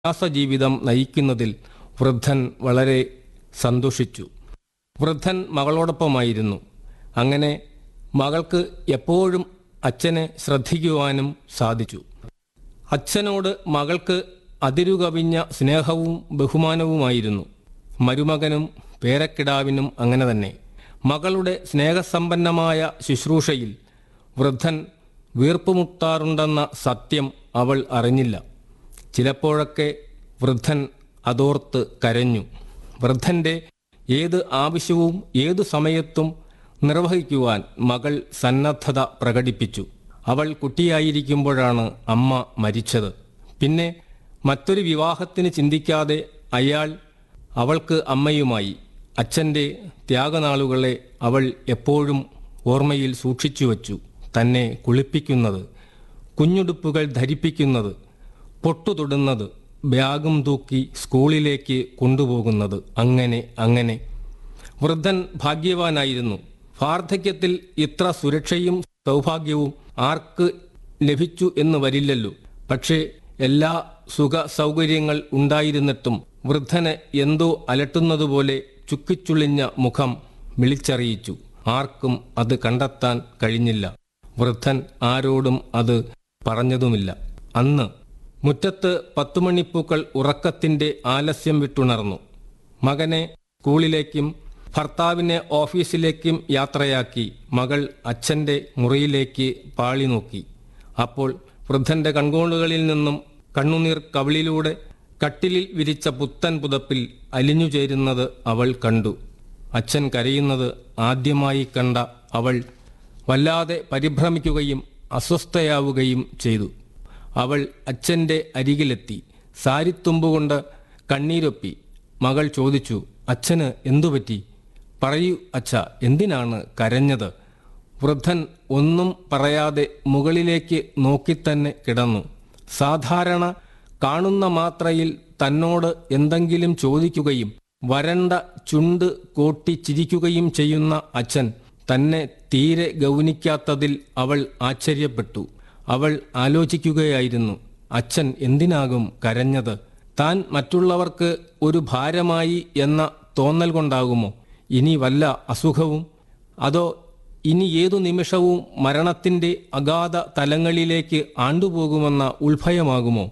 ജീവിതം നയിക്കുന്നതിൽ വൃദ്ധൻ വളരെ സന്തോഷിച്ചു വൃദ്ധൻ മകളോടൊപ്പമായിരുന്നു അങ്ങനെ മകൾക്ക് എപ്പോഴും അച്ഛനെ ശ്രദ്ധിക്കുവാനും സാധിച്ചു അച്ഛനോട് മകൾക്ക് അതിരുകവിഞ്ഞ സ്നേഹവും ബഹുമാനവുമായിരുന്നു മരുമകനും പേരക്കിടാവിനും അങ്ങനെ തന്നെ മകളുടെ സ്നേഹസമ്പന്നമായ ശുശ്രൂഷയിൽ വൃദ്ധൻ വീർപ്പുമുട്ടാറുണ്ടെന്ന സത്യം അവൾ അറിഞ്ഞില്ല ചിലപ്പോഴൊക്കെ വൃദ്ധൻ അതോർത്ത് കരഞ്ഞു വൃദ്ധന്റെ ഏത് ആവശ്യവും ഏതു സമയത്തും നിർവഹിക്കുവാൻ മകൾ സന്നദ്ധത പ്രകടിപ്പിച്ചു അവൾ കുട്ടിയായിരിക്കുമ്പോഴാണ് അമ്മ മരിച്ചത് പിന്നെ മറ്റൊരു വിവാഹത്തിന് ചിന്തിക്കാതെ അയാൾ അവൾക്ക് അമ്മയുമായി അച്ഛൻ്റെ ത്യാഗനാളുകളെ അവൾ എപ്പോഴും ഓർമ്മയിൽ സൂക്ഷിച്ചു വച്ചു തന്നെ കുളിപ്പിക്കുന്നത് കുഞ്ഞുടുപ്പുകൾ ധരിപ്പിക്കുന്നത് പൊട്ടുതൊടുന്നത് ബാഗും തൂക്കി സ്കൂളിലേക്ക് കൊണ്ടുപോകുന്നത് അങ്ങനെ അങ്ങനെ വൃദ്ധൻ ഭാഗ്യവാനായിരുന്നു വാർദ്ധക്യത്തിൽ ഇത്ര സുരക്ഷയും സൗഭാഗ്യവും ആർക്ക് ലഭിച്ചു എന്ന് വരില്ലല്ലോ പക്ഷേ എല്ലാ സുഖ സൗകര്യങ്ങൾ ഉണ്ടായിരുന്നിട്ടും വൃദ്ധന് എന്തോ അലട്ടുന്നതുപോലെ ചുക്കിച്ചുളിഞ്ഞ മുഖം വിളിച്ചറിയിച്ചു ആർക്കും അത് കണ്ടെത്താൻ കഴിഞ്ഞില്ല വൃദ്ധൻ ആരോടും അത് പറഞ്ഞതുമില്ല അന്ന് മുറ്റത്ത് പത്തുമണിപ്പൂക്കൾ ഉറക്കത്തിന്റെ ആലസ്യം വിട്ടുണർന്നു മകനെ സ്കൂളിലേക്കും ഭർത്താവിനെ ഓഫീസിലേക്കും യാത്രയാക്കി മകൾ അച്ഛന്റെ മുറിയിലേക്ക് പാളി നോക്കി അപ്പോൾ വൃദ്ധന്റെ കൺകോണുകളിൽ നിന്നും കണ്ണുനീർ കവിളിലൂടെ കട്ടിലിൽ വിരിച്ച പുത്തൻ പുതപ്പിൽ അലിഞ്ഞു ചേരുന്നത് അവൾ കണ്ടു അച്ഛൻ കരയുന്നത് ആദ്യമായി കണ്ട അവൾ വല്ലാതെ പരിഭ്രമിക്കുകയും അസ്വസ്ഥയാവുകയും ചെയ്തു അവൾ അച്ഛന്റെ അരികിലെത്തി സാരിത്തുമ്പുകൊണ്ട് കണ്ണീരൊപ്പി മകൾ ചോദിച്ചു അച്ഛന് എന്തുപറ്റി പറയൂ അച്ഛ എന്തിനാണ് കരഞ്ഞത് വൃദ്ധൻ ഒന്നും പറയാതെ മുകളിലേക്ക് നോക്കിത്തന്നെ കിടന്നു സാധാരണ കാണുന്ന മാത്രയിൽ തന്നോട് എന്തെങ്കിലും ചോദിക്കുകയും വരണ്ട ചുണ്ട് കോട്ടി ചിരിക്കുകയും ചെയ്യുന്ന അച്ഛൻ തന്നെ തീരെ ഗൗനിക്കാത്തതിൽ അവൾ ആശ്ചര്യപ്പെട്ടു അവൾ ആലോചിക്കുകയായിരുന്നു അച്ഛൻ എന്തിനാകും കരഞ്ഞത് താൻ മറ്റുള്ളവർക്ക് ഒരു ഭാരമായി എന്ന തോന്നൽ കൊണ്ടാകുമോ ഇനി വല്ല അസുഖവും അതോ ഇനി ഏതു നിമിഷവും മരണത്തിന്റെ അഗാധ തലങ്ങളിലേക്ക് ആണ്ടുപോകുമെന്ന ഉത്ഭയമാകുമോ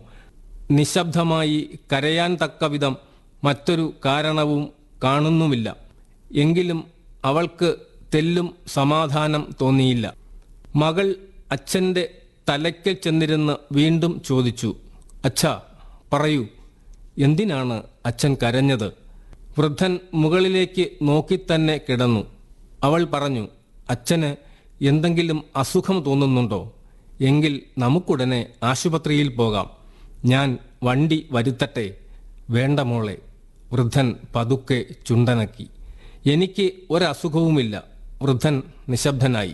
നിശബ്ദമായി കരയാൻ തക്കവിധം മറ്റൊരു കാരണവും കാണുന്നുമില്ല എങ്കിലും അവൾക്ക് തെല്ലും സമാധാനം തോന്നിയില്ല മകൾ അച്ഛന്റെ തലയ്ക്കൽ ചെന്നിരുന്ന് വീണ്ടും ചോദിച്ചു അച്ഛാ പറയൂ എന്തിനാണ് അച്ഛൻ കരഞ്ഞത് വൃദ്ധൻ മുകളിലേക്ക് നോക്കിത്തന്നെ കിടന്നു അവൾ പറഞ്ഞു അച്ഛന് എന്തെങ്കിലും അസുഖം തോന്നുന്നുണ്ടോ എങ്കിൽ നമുക്കുടനെ ആശുപത്രിയിൽ പോകാം ഞാൻ വണ്ടി വരുത്തട്ടെ വേണ്ട മോളെ വൃദ്ധൻ പതുക്കെ ചുണ്ടനക്കി എനിക്ക് ഒരസുഖവുമില്ല വൃദ്ധൻ നിശബ്ദനായി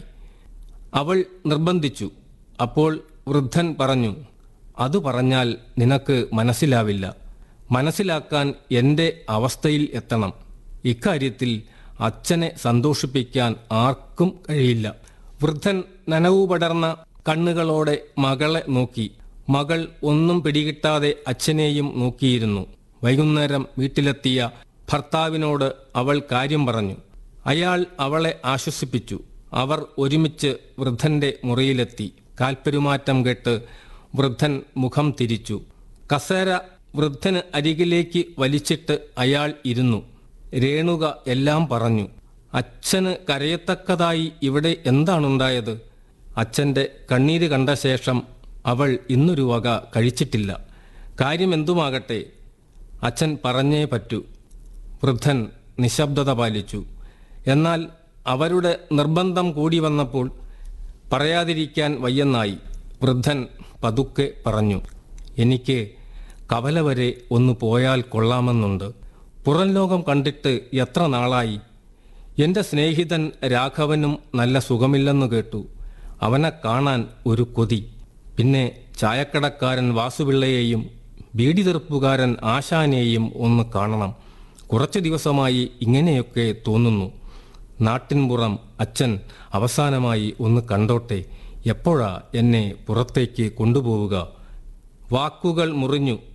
അവൾ നിർബന്ധിച്ചു അപ്പോൾ വൃദ്ധൻ പറഞ്ഞു അത് പറഞ്ഞാൽ നിനക്ക് മനസ്സിലാവില്ല മനസ്സിലാക്കാൻ എൻ്റെ അവസ്ഥയിൽ എത്തണം ഇക്കാര്യത്തിൽ അച്ഛനെ സന്തോഷിപ്പിക്കാൻ ആർക്കും കഴിയില്ല വൃദ്ധൻ നനവു പടർന്ന കണ്ണുകളോടെ മകളെ നോക്കി മകൾ ഒന്നും പിടികിട്ടാതെ അച്ഛനെയും നോക്കിയിരുന്നു വൈകുന്നേരം വീട്ടിലെത്തിയ ഭർത്താവിനോട് അവൾ കാര്യം പറഞ്ഞു അയാൾ അവളെ ആശ്വസിപ്പിച്ചു അവർ ഒരുമിച്ച് വൃദ്ധന്റെ മുറിയിലെത്തി കാൽപ്പെരുമാറ്റം കേട്ട് വൃദ്ധൻ മുഖം തിരിച്ചു കസേര വൃദ്ധന് അരികിലേക്ക് വലിച്ചിട്ട് അയാൾ ഇരുന്നു രേണുക എല്ലാം പറഞ്ഞു അച്ഛന് കരയത്തക്കതായി ഇവിടെ എന്താണുണ്ടായത് അച്ഛന്റെ കണ്ണീര് കണ്ട ശേഷം അവൾ ഇന്നൊരു വക കഴിച്ചിട്ടില്ല കാര്യം എന്തുമാകട്ടെ അച്ഛൻ പറഞ്ഞേ പറ്റൂ വൃദ്ധൻ നിശബ്ദത പാലിച്ചു എന്നാൽ അവരുടെ നിർബന്ധം കൂടി വന്നപ്പോൾ പറയാതിരിക്കാൻ വയ്യെന്നായി വൃദ്ധൻ പതുക്കെ പറഞ്ഞു എനിക്ക് കവല വരെ ഒന്ന് പോയാൽ കൊള്ളാമെന്നുണ്ട് പുറം ലോകം കണ്ടിട്ട് എത്ര നാളായി എൻ്റെ സ്നേഹിതൻ രാഘവനും നല്ല സുഖമില്ലെന്ന് കേട്ടു അവനെ കാണാൻ ഒരു കൊതി പിന്നെ ചായക്കടക്കാരൻ വാസുപിള്ളയെയും ബീഡി തെറുപ്പുകാരൻ ആശാനെയും ഒന്ന് കാണണം കുറച്ചു ദിവസമായി ഇങ്ങനെയൊക്കെ തോന്നുന്നു നാട്ടിൻപുറം അച്ഛൻ അവസാനമായി ഒന്ന് കണ്ടോട്ടെ എപ്പോഴാ എന്നെ പുറത്തേക്ക് കൊണ്ടുപോവുക വാക്കുകൾ മുറിഞ്ഞു